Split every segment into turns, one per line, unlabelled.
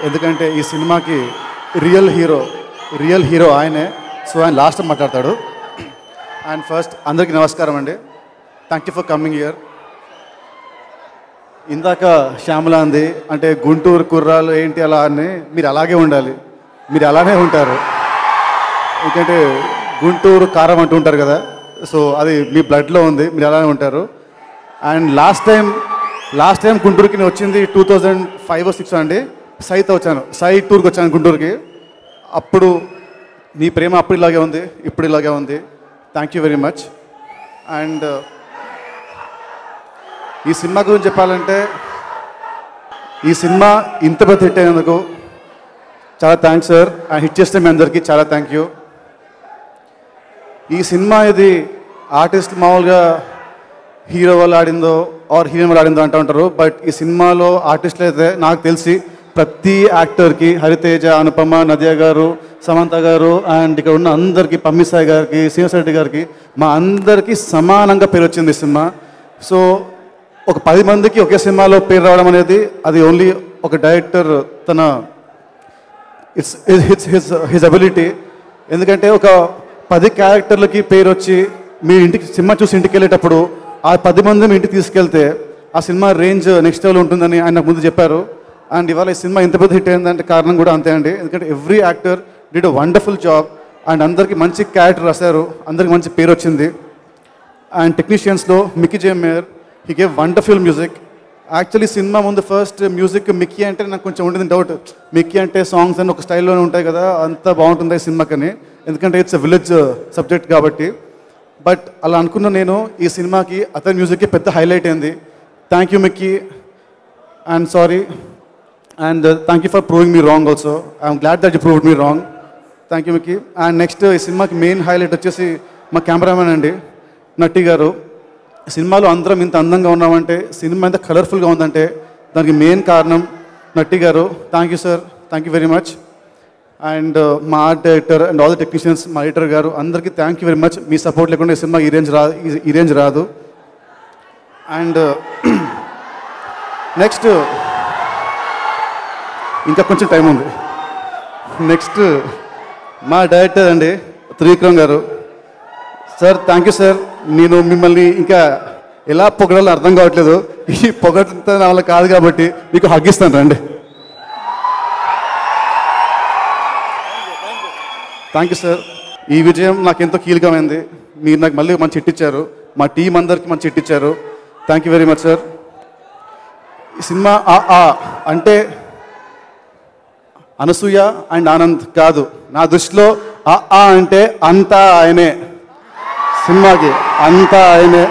ఎందుకంటే ఈ సినిమాకి రియల్ హీరో రియల్ హీరో ఆయనే సో ఆయన లాస్ట్ మాట్లాడతాడు అండ్ ఫస్ట్ అందరికీ నమస్కారం అండి thank you for coming year ఇందాక శ్యామల అంది అంటే గుంటూరు కుర్రాలు ఏంటి అలా అని మీరు అలాగే ఉండాలి మీరు అలానే ఉంటారు ఎందుకంటే గుంటూరు కారం అంటూ ఉంటారు కదా సో అది మీ బ్లడ్లో ఉంది మీరు అలానే ఉంటారు and last time last time గుంటూరుకి నేను వచ్చింది టూ థౌజండ్ ఫైవ్ సిక్స్ అండి సైతో వచ్చాను సై టూర్కి వచ్చాను గుంటూరుకి అప్పుడు మీ ప్రేమ అప్పుడు ఇలాగే ఉంది ఇప్పుడు ఇలాగే ఉంది thank you very much and ఈ సినిమా గురించి చెప్పాలంటే ఈ సినిమా ఇంత పెద్ద హిట్ అయినందుకు చాలా థ్యాంక్స్ సార్ ఆ హిట్ చేస్తే మీ అందరికీ చాలా థ్యాంక్ యూ ఈ సినిమా ఇది ఆర్టిస్ట్ మామూలుగా హీరో వాళ్ళు ఆడిందో ఆర్ హీరోయిన్ వాళ్ళు ఆడిందో అంటూ ఉంటారు బట్ ఈ సినిమాలో ఆర్టిస్టులు అయితే నాకు తెలిసి ప్రతి యాక్టర్కి హరితేజ అనుపమ నదియా గారు సమంత గారు అండ్ ఇక్కడ ఉన్న అందరికీ పమ్మిసాయి గారికి శ్రీనివాస్ రెడ్డి గారికి మా అందరికీ సమానంగా పేరు వచ్చింది ఈ సినిమా సో ఒక పది మందికి ఒకే సినిమాలో పేరు రావడం అనేది అది ఓన్లీ ఒక డైరెక్టర్ తన it's hits his his ability ఎందుకంటే ఒక పది క్యారెక్టర్లకి పేరు వచ్చి మీ ఇంటికి సినిమా చూసి ఇంటికి వెళ్ళేటప్పుడు ఆ పది మంది మీ ఇంటికి తీసుకెళ్తే ఆ సినిమా రేంజ్ నెక్స్ట్ లెవెల్ ఉంటుందని ఆయన నాకు ముందు చెప్పారు అండ్ ఇవాళ ఈ సినిమా ఇంత పెద్ద హిట్ అయిందంటే కారణం కూడా అంతే అండి ఎందుకంటే every actor did a wonderful job and అందరికీ మంచి క్యారెక్టర్ రాశారు అందరికి మంచి పేరు వచ్చింది అండ్ టెక్నీషియన్స్లో Mickey J Meyer he gave wonderful music actually cinema ముందు ఫస్ట్ మ్యూజిక్ మిక్కీ అంటే నాకు కొంచెం ఉండేది డౌట్ మిక్కీ అంటే సాంగ్స్ అని ఒక స్టైల్లోనే ఉంటాయి కదా అంత బాగుంటుంది ఈ సినిమాకని ఎందుకంటే ఇట్స్ విలేజ్ సబ్జెక్ట్ కాబట్టి బట్ అలా అనుకున్న నేను ఈ సినిమాకి అతని మ్యూజిక్కి పెద్ద హైలైట్ అయింది thank you Mickey and sorry and thank you for proving me wrong also I'm glad that you proved me wrong thank you Mickey and next ఈ సినిమాకి మెయిన్ హైలైట్ వచ్చేసి మా కెమెరామెన్ అండి నట్టి గారు సినిమాలో అందరం ఇంత అందంగా ఉన్నామంటే సినిమా ఎంత కలర్ఫుల్గా ఉందంటే దానికి మెయిన్ కారణం నట్టి గారు thank you sir thank you very much and మా art director and all the technicians మా ఎడిటర్ గారు అందరికీ థ్యాంక్ యూ వెరీ మచ్ మీ సపోర్ట్ లేకుండా ఈ సినిమా ఈ రేంజ్ రా ఈ- ఈ రేంజ్ రాదు అండ్ నెక్స్ట్ ఇంకా కొంచెం టైం ఉంది నెక్స్ట్ మా డైరెక్టర్ అండి త్రివిక్రమ్ గారు సార్ థ్యాంక్ యూ సార్ నేను మిమ్మల్ని ఇంకా ఎలా పొగడాలో అర్థం కావట్లేదు ఈ పొగడంతో నా వల్ల కాదు కాబట్టి మీకు హగ్గిస్తాను రండి థ్యాంక్ యూ సార్ ఈ విజయం నాకు ఎంతో కీలకమైంది మీరు నాకు మళ్ళీ మంచి ఇట్టిచ్చారు మా టీం అందరికి మంచి ఇట్టిచ్చారు thank you very much sir ఈ సినిమా ఆ ఆ అంటే అనసూయ అండ్ ఆనంద్ కాదు నా దృష్టిలో ఆ ఆ అంటే అంతా ఆయనే సినిమాకి అంతా ఆయనే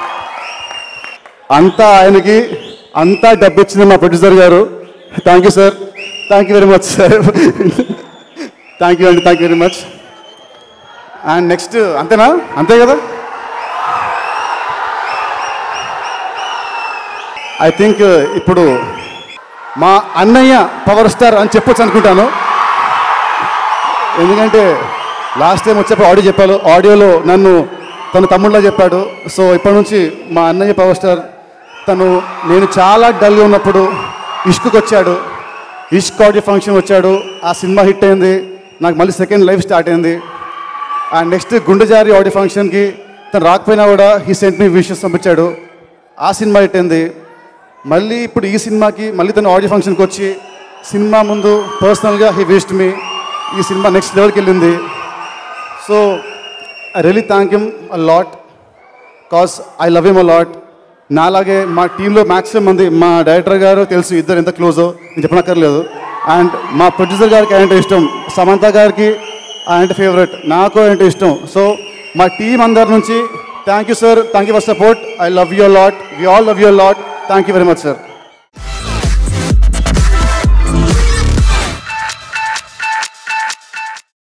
అంతా ఆయనకి అంతా డబ్బు ఇచ్చింది మా ప్రొడ్యూసర్ గారు thank you sir thank you very much sir thank you అండి thank you very much and next అంతేనా అంతే కదా ఐ థింక్ ఇప్పుడు మా అన్నయ్య పవర్ స్టార్ అని చెప్పొచ్చు అనుకుంటాను ఎందుకంటే లాస్ట్ టైం వచ్చేప్పుడు ఆడియో చెప్పాను ఆడియోలో నన్ను తన తమ్ముళ్ళ చెప్పాడు సో ఇప్పటి నుంచి మా అన్నయ్య పవర్ స్టార్ తను నేను చాలా డల్గా ఉన్నప్పుడు ఇష్క్కి వచ్చాడు ఇష్క్ ఆడియో ఫంక్షన్ వచ్చాడు ఆ సినిమా హిట్ అయింది నాకు మళ్ళీ సెకండ్ లైఫ్ స్టార్ట్ అయింది అండ్ నెక్స్ట్ గుండెజారి ఆడియో ఫంక్షన్కి తను రాకపోయినా కూడా ఈ సెంట్ మీ విషెస్ పంపించాడు ఆ సినిమా హిట్ అయింది మళ్ళీ ఇప్పుడు ఈ సినిమాకి మళ్ళీ తను ఆడియో ఫంక్షన్కి వచ్చి సినిమా ముందు పర్సనల్గా హీ విష్డ్ మీ ఈ సినిమా నెక్స్ట్ లెవెల్కి వెళ్ళింది so I really thank him a lot cause I love him a lot నాలాగే మా టీంలో మ్యాక్సిమం మంది మా డైరెక్టర్ గారు తెలుసు ఇద్దరు ఎంత క్లోజో నేను చెప్పనక్కర్లేదు అండ్ మా ప్రొడ్యూసర్ గారికి ఆయన ఇష్టం సమంత గారికి ఆయన ఫేవరెట్ నాకు ఆయన ఇష్టం సో మా టీం అందరి నుంచి thank you sir thank you for support I love you lot we all love you lot thank you very much sir